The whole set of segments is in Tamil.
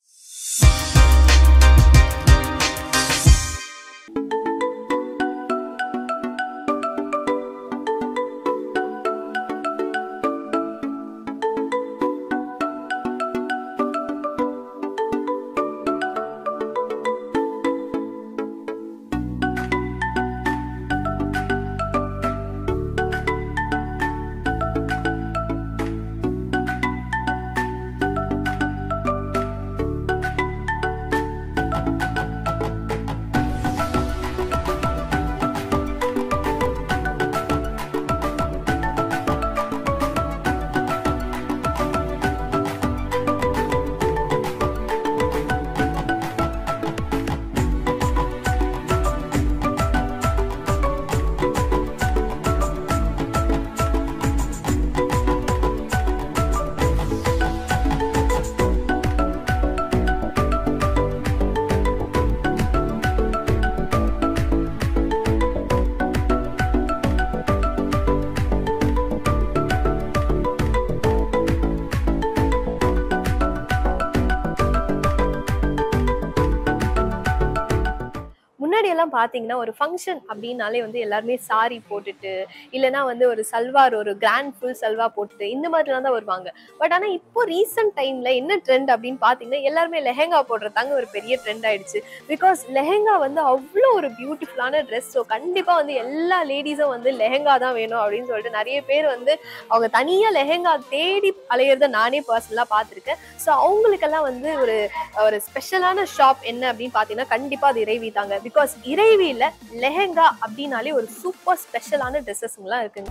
முன்னாடி எல்லாம் பாத்தீங்கன்னா ஒரு ஃபங்க்ஷன் அப்படின்னாலே வந்து எல்லாருமே சாரி போட்டுட்டு இல்லைன்னா வந்து ஒரு சல்வார் ஒரு கிராண்ட் ஃபுல் சல்வா போட்டுட்டு இந்த மாதிரிலாம் தான் வருவாங்க பட் ஆனா இப்போ ரீசெண்ட் டைம்ல என்ன ட்ரெண்ட் அப்படின்னு பாத்தீங்கன்னா எல்லாருமே லெஹெங்கா போடுறதாங்க ஒரு பெரிய ட்ரெண்ட் ஆயிடுச்சு பிகாஸ் லெஹெங்கா வந்து அவ்வளோ ஒரு பியூட்டிஃபுல்லான ட்ரெஸ் ஸோ கண்டிப்பா வந்து எல்லா லேடிஸும் வந்து லெஹெங்கா தான் வேணும் அப்படின்னு சொல்லிட்டு நிறைய பேர் வந்து அவங்க தனியா லெஹெங்கா தேடி அலையிறத நானே பர்சனலா பார்த்துருக்கேன் ஸோ அவங்களுக்கெல்லாம் வந்து ஒரு ஒரு ஸ்பெஷலான ஷாப் என்ன அப்படின்னு பார்த்தீங்கன்னா கண்டிப்பா அது இறைவி தாங்க பிகாஸ் இறைவியில லெஹெங்கா அப்படின்னாலே ஒரு சூப்பர் ஸ்பெஷலான ட்ரெஸ்ஸஸ்ங்கெல்லாம் இருக்குங்க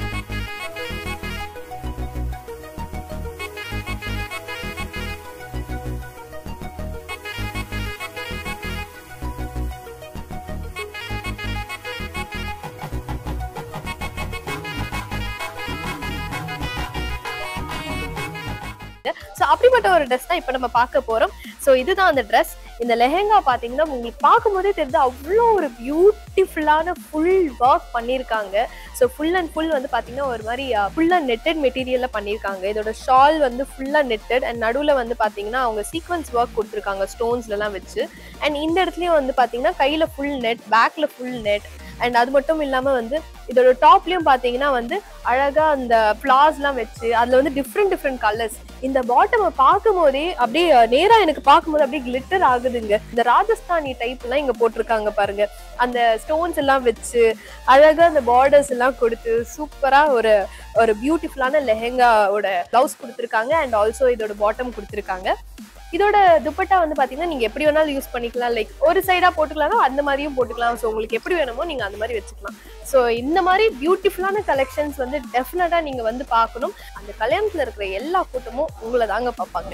ஸோ அப்படிப்பட்ட ஒரு ட்ரெஸ் தான் இப்போ நம்ம பார்க்க போறோம் ஸோ இதுதான் அந்த ட்ரெஸ் இந்த லெஹெங்கா பார்த்தீங்கன்னா உங்களுக்கு பார்க்கும்போதே தெரியுது அவ்வளோ ஒரு பியூட்டிஃபுல்லான ஃபுல் ஒர்க் பண்ணியிருக்காங்க ஸோ ஃபுல் அண்ட் ஃபுல் வந்து பார்த்தீங்கன்னா ஒரு மாதிரி ஃபுல்லாக நெட்டட் மெட்டீரியலில் பண்ணியிருக்காங்க இதோட ஷால் வந்து ஃபுல்லாக நெட்டட் அண்ட் நடுவில் வந்து பார்த்தீங்கன்னா அவங்க சீக்வன்ஸ் ஒர்க் கொடுத்துருக்காங்க ஸ்டோன்ஸ்லலாம் வச்சு அண்ட் இந்த இடத்துலையும் வந்து பார்த்தீங்கன்னா கையில் ஃபுல் நெட் பேக்கில் ஃபுல் நெட் அண்ட் அது மட்டும் இல்லாமல் வந்து இதோட டாப்லயும் பாத்தீங்கன்னா வந்து அழகா அந்த ஃபிளார்ஸ்லாம் வச்சு அதுல வந்து டிஃப்ரெண்ட் டிஃப்ரெண்ட் கலர்ஸ் இந்த பாட்டமை பார்க்கும் போதே அப்படியே நேரா எனக்கு பார்க்கும்போது அப்படியே கிளிட்டர் ஆகுதுங்க இந்த ராஜஸ்தானி டைப் எல்லாம் இங்க போட்டிருக்காங்க பாருங்க அந்த ஸ்டோன்ஸ் எல்லாம் வச்சு அழகா அந்த பார்டர்ஸ் எல்லாம் கொடுத்து சூப்பரா ஒரு ஒரு பியூட்டிஃபுல்லான லெஹெங்காவோட பிளவுஸ் கொடுத்துருக்காங்க அண்ட் ஆல்சோ இதோட பாட்டம் கொடுத்துருக்காங்க இதோட துப்பட்டா வந்து பாத்தீங்கன்னா நீங்க எப்படி வேணாலும் யூஸ் பண்ணிக்கலாம் லைக் ஒரு சைடா போட்டுக்கலாம் அந்த மாதிரியும் போட்டுக்கலாம் ஸோ உங்களுக்கு எப்படி வேணுமோ நீங்க அந்த மாதிரி வச்சுக்கலாம் ஸோ இந்த மாதிரி பியூட்டிஃபுல்லான கலெக்ஷன்ஸ் வந்து டெஃபினட்டா நீங்க வந்து பார்க்கணும் அந்த கல்யாணத்துல இருக்கிற எல்லா கூட்டமும் உங்களை தாங்க பார்ப்பாங்க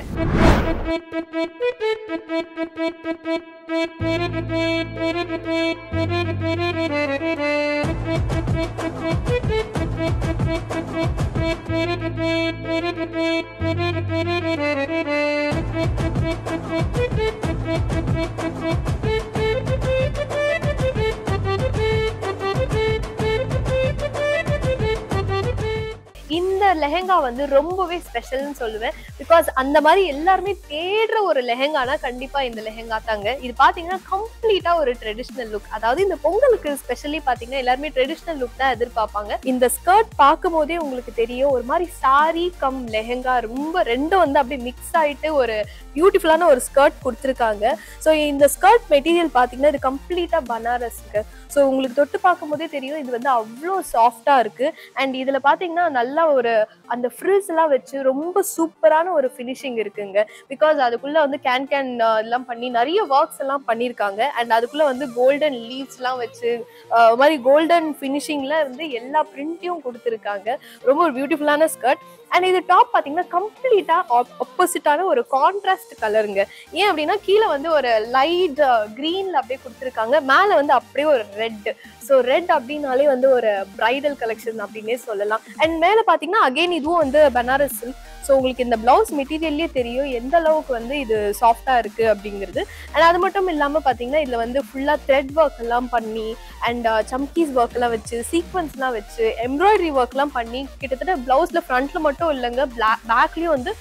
இந்த லெஹெங்கா வந்து ரொம்பவே ஸ்பெஷல்னு சொல்லுவேன் பிகாஸ் அந்த மாதிரி எல்லாருமே தேடுற ஒரு லெஹெங்கானா கண்டிப்பா இந்த லெஹெங்கா தாங்க இது பாத்தீங்கன்னா கம்ப்ளீட்டா ஒரு ட்ரெடிஷ்னல் லுக் அதாவது இந்த பொங்கலுக்கு ஸ்பெஷலி பாத்தீங்கன்னா எல்லாருமே ட்ரெடிஷ்னல் லுக் தான் எதிர்பார்ப்பாங்க இந்த ஸ்கர்ட் பார்க்கும் போதே உங்களுக்கு தெரியும் ஒரு மாதிரி சாரி கம் லெஹெங்கா ரொம்ப ரெண்டும் வந்து அப்படியே மிக்ஸ் ஆயிட்டு ஒரு பியூட்டிஃபுல்லான ஒரு ஸ்கர்ட் கொடுத்துருக்காங்க ஸோ இந்த ஸ்கர்ட் மெட்டீரியல் பார்த்தீங்கன்னா இது கம்ப்ளீட்டாக பனாரஸ்க்கு ஸோ உங்களுக்கு தொட்டு பார்க்கும்போதே தெரியும் இது வந்து அவ்வளோ சாஃப்டாக இருக்கு அண்ட் இதில் பார்த்தீங்கன்னா நல்லா ஒரு அந்த ஃப்ரில்ஸ் எல்லாம் வச்சு ரொம்ப சூப்பரான ஒரு ஃபினிஷிங் இருக்குங்க பிகாஸ் அதுக்குள்ள வந்து கேன் கேன் எல்லாம் பண்ணி நிறைய ஒர்க்ஸ் எல்லாம் பண்ணியிருக்காங்க அண்ட் அதுக்குள்ள வந்து கோல்டன் லீவ்ஸ்லாம் வச்சு அஹ், ஒரு மாதிரி கோல்டன் ஃபினிஷிங்ல வந்து எல்லா பிரிண்ட்டையும் கொடுத்துருக்காங்க ரொம்ப ஒரு பியூட்டிஃபுல்லான ஸ்கர்ட் அண்ட் இது டாப் பார்த்தீங்கன்னா கம்ப்ளீட்டா ஆப்போசிட்டான ஒரு கான்ட்ராஸ்ட் கலருங்க ஏன் அப்படின்னா கீழே வந்து ஒரு லைட் க்ரீன்ல அப்படியே கொடுத்துருக்காங்க மேலே வந்து அப்படியே ஒரு ரெட் ஸோ ரெட் அப்படின்னாலே வந்து ஒரு பிரைடல் கலெக்ஷன் அப்படின்னே சொல்லலாம் அண்ட் மேலே பார்த்தீங்கன்னா அகைன் இதுவும் வந்து பனாரஸ் சில்க் ஸோ உங்களுக்கு இந்த பிளவுஸ் மெட்டீரியல்லே தெரியும் எந்த அளவுக்கு வந்து இது சாஃப்டாக இருக்குது அப்படிங்கிறது அண்ட் அது மட்டும் இல்லாமல் பார்த்தீங்கன்னா இதில் வந்து ஃபுல்லாக த்ரெட் ஒர்க் எல்லாம் பண்ணி அண்ட் சம்கீஸ் ஒர்க் எல்லாம் வச்சு சீக்வன்ஸ்லாம் வச்சு எம்ப்ராய்டரி ஒர்க்லாம் பண்ணி கிட்டத்தட்ட பிளவுஸில் ஃப்ரண்ட்ல மட்டும் இல்லைங்க பிளாக் பேக்லேயும் வந்து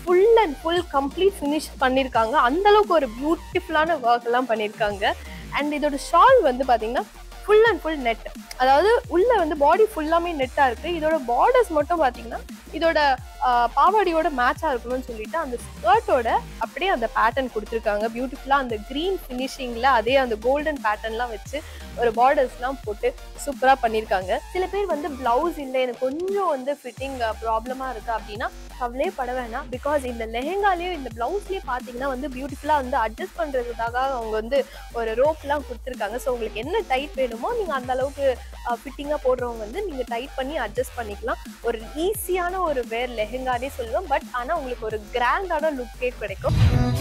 full and full complete finish பண்ணியிருக்காங்க அந்த அளவுக்கு ஒரு பியூட்டிஃபுல்லான ஒர்க் எல்லாம் பண்ணியிருக்காங்க அண்ட் இதோட ஷால் வந்து பார்த்தீங்கன்னா ஃபுல் அண்ட் ஃபுல் நெட் அதாவது உள்ள வந்து பாடி ஃபுல்லாமே நெட்டா இருக்கு இதோட பார்டர்ஸ் மட்டும் பாத்தீங்கன்னா இதோட ஆஹ், பாவாடையோட மேட்சா இருக்கணும்னு சொல்லிட்டு அந்த ஸ்கர்ட்டோட அப்படியே அந்த பேட்டர்ன் கொடுத்துருக்காங்க பியூட்டிஃபுல்லா அந்த கிரீன் ஃபினிஷிங்ல அதே அந்த கோல்டன் பேட்டர்ன்லாம் வச்சு ஒரு பார்டர்ஸ்லாம் போட்டு சூப்பரா பண்ணியிருக்காங்க சில பேர் வந்து பிளவுஸ் இல்லை எனக்கு கொஞ்சம் வந்து ஃபிட்டிங் ப்ராப்ளமா இருக்கு அப்படின்னா கவலையே பட வேணாம் பிகாஸ் இந்த லெஹெங்காலேயும் இந்த பிளவுஸ்லயே பாத்தீங்கன்னா வந்து பியூட்டிஃபுல்லா வந்து அட்ஜஸ்ட் பண்றதுக்காக அவங்க வந்து ஒரு ரோப்லாம் கொடுத்துருக்காங்க ஸோ உங்களுக்கு என்ன டைட் வேணுமோ நீங்க அந்த அளவுக்கு ஃபிட்டிங்காக போடுறவங்க வந்து நீங்க டைட் பண்ணி அட்ஜஸ்ட் பண்ணிக்கலாம் ஒரு ஈஸியான ஒரு வேர் லெஹெங்கானே சொல்லுவேன் பட் ஆனா உங்களுக்கு ஒரு கிராண்டான லுக்கே கிடைக்கும்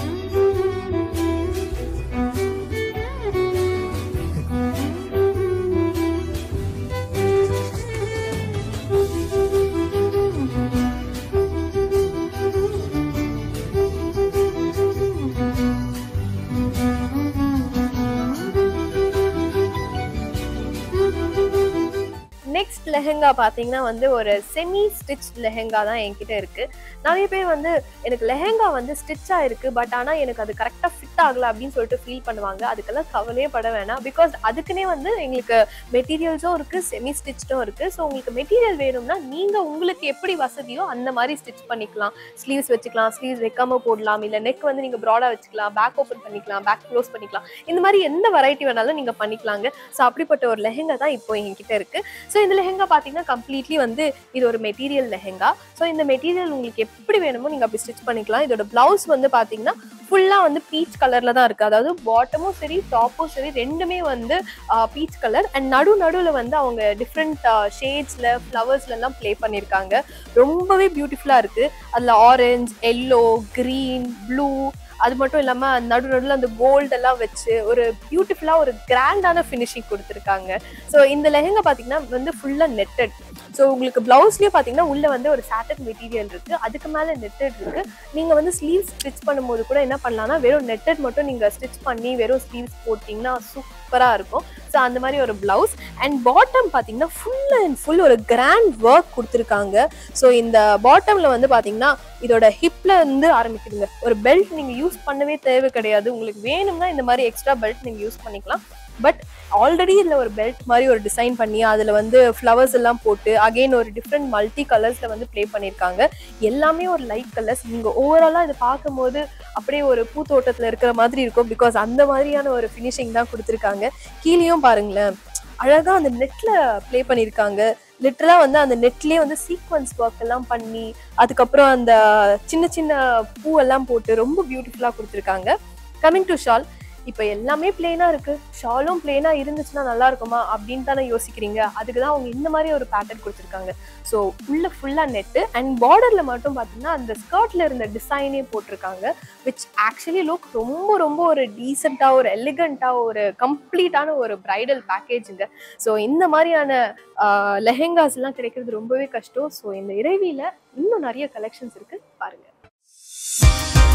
நெக்ஸ்ட் லெஹெங்கா பார்த்தீங்கன்னா வந்து ஒரு செமி ஸ்டிச் லெஹெங்கா தான் என்கிட்ட இருக்கு நிறைய பேர் வந்து எனக்கு லெஹெங்கா வந்து ஸ்டிச்சா இருக்கு பட் ஆனா எனக்கு அது கரெக்டா ஃபிட் ஆகல அப்படின்னு சொல்லிட்டு ஃபீல் பண்ணுவாங்க அதுக்கெல்லாம் கவலையே பட வேணாம் பிகாஸ் அதுக்குன்னே வந்து எங்களுக்கு மெட்டீரியல்ஸும் இருக்கு செமி ஸ்டிச்சும் இருக்கு ஸோ உங்களுக்கு மெட்டீரியல் வேணும்னா நீங்க உங்களுக்கு எப்படி வசதியோ அந்த மாதிரி ஸ்டிச் பண்ணிக்கலாம் ஸ்லீவ்ஸ் வச்சுக்கலாம் ஸ்லீவ்ஸ் வைக்காம போடலாம் இல்ல நெக் வந்து நீங்க ப்ராடா வச்சுக்கலாம் பேக் ஓப்பன் பண்ணிக்கலாம் பேக் க்ளோஸ் பண்ணிக்கலாம் இந்த மாதிரி எந்த வெரைட்டி வேணாலும் நீங்க பண்ணிக்கலாங்க ஸோ அப்படிப்பட்ட ஒரு லெஹெங்கா தான் இப்போ என்கிட்ட இருக்கு ஸோ இந்த லெஹெங்கா பார்த்தீங்கன்னா கம்ப்ளீட்லி வந்து இது ஒரு மெட்டீரியல் லெஹெங்கா ஸோ இந்த மெட்டீரியல் உங்களுக்கு எப்படி வேணுமோ நீங்கள் அப்படி ஸ்டிச் பண்ணிக்கலாம் இதோட பிளவுஸ் வந்து பார்த்தீங்கன்னா ஃபுல்லாக வந்து பீச் கலரில் தான் இருக்குது அதாவது பாட்டமும் சரி டாப்பும் சரி ரெண்டுமே வந்து பீச் கலர் அண்ட் நடு நடுவில் வந்து அவங்க டிஃப்ரெண்ட் ஷேட்ஸில் ஃப்ளவர்ஸ்லாம் ப்ளே பண்ணியிருக்காங்க ரொம்பவே பியூட்டிஃபுல்லாக இருக்குது அதில் ஆரஞ்ச் எல்லோ க்ரீன் ப்ளூ அது மட்டும் இல்லாமல் நடு நடுவில் அந்த கோல்டு எல்லாம் வச்சு ஒரு பியூட்டிஃபுல்லாக ஒரு கிராண்டான ஃபினிஷிங் கொடுத்துருக்காங்க ஸோ இந்த லெஹெங்கா பார்த்தீங்கன்னா வந்து ஃபுல்லாக நெட்டட் ஸோ உங்களுக்கு பிளவுஸ்லேயே பார்த்தீங்கன்னா உள்ள வந்து ஒரு சாட்டன் மெட்டீரியல் இருக்கு அதுக்கு மேலே நெட்டட் இருக்கு நீங்க வந்து ஸ்லீவ்ஸ் ஸ்டிச் பண்ணும்போது கூட என்ன பண்ணலாம்னா வெறும் நெட்டட் மட்டும் நீங்க ஸ்டிச் பண்ணி வெறும் ஸ்லீவ்ஸ் போட்டிங்கன்னா சூப்பரா இருக்கும் ஸோ அந்த மாதிரி ஒரு பிளவுஸ் அண்ட் பாட்டம் பார்த்தீங்கன்னா ஃபுல் அண்ட் ஃபுல் ஒரு கிராண்ட் ஒர்க் கொடுத்துருக்காங்க ஸோ இந்த பாட்டம்ல வந்து பார்த்தீங்கன்னா இதோட ஹிப்ல இருந்து ஆரம்பிக்குதுங்க ஒரு பெல்ட் நீங்க யூஸ் பண்ணவே தேவை கிடையாது உங்களுக்கு வேணும்னா இந்த மாதிரி எக்ஸ்ட்ரா பெல்ட் நீங்க யூஸ் பண்ணிக்கலாம் பட் ஆல்ரெடி இதில் ஒரு பெல்ட் மாதிரி ஒரு டிசைன் பண்ணி அதில் வந்து ஃப்ளவர்ஸ் எல்லாம் போட்டு அகைன் ஒரு டிஃப்ரெண்ட் மல்டி கலர்ஸில் வந்து ப்ளே பண்ணியிருக்காங்க எல்லாமே ஒரு லைட் கலர்ஸ் நீங்கள் ஓவராலாக இதை பார்க்கும்போது அப்படியே ஒரு பூத்தோட்டத்தில் இருக்கிற மாதிரி இருக்கும் பிகாஸ் அந்த மாதிரியான ஒரு ஃபினிஷிங் தான் கொடுத்துருக்காங்க கீழேயும் பாருங்களேன் அழகா அந்த நெட்ல ப்ளே பண்ணியிருக்காங்க லிட்டரலா வந்து அந்த நெட்லயே வந்து சீக்வன்ஸ் ஒர்க் எல்லாம் பண்ணி அதுக்கப்புறம் அந்த சின்ன சின்ன பூவெல்லாம் போட்டு ரொம்ப பியூட்டிஃபுல்லா கொடுத்துருக்காங்க கமிங் டு ஷால் இப்போ எல்லாமே பிளெயினா இருக்கு ஷாலும் பிளெயினா இருந்துச்சுன்னா நல்லா இருக்குமா அப்படின்னு தானே யோசிக்கிறீங்க அதுக்கு தான் அவங்க இந்த மாதிரி ஒரு பேட்டர்ன் கொடுத்துருக்காங்க ஸோ உள்ள ஃபுல்லா நெட்டு அண்ட் பார்டர்ல மட்டும் பார்த்தீங்கன்னா அந்த ஸ்கர்ட்ல இருந்த டிசைனே போட்டிருக்காங்க விச் ஆக்சுவலி லுக் ரொம்ப ரொம்ப ஒரு டீசெண்டா ஒரு எலிகண்டா ஒரு கம்ப்ளீட்டான ஒரு பிரைடல் பேக்கேஜுங்க ஸோ இந்த மாதிரியான லெஹெங்காஸ் எல்லாம் கிடைக்கிறது ரொம்பவே கஷ்டம் ஸோ இந்த இறைவியில இன்னும் நிறைய கலெக்ஷன்ஸ் இருக்கு பாருங்க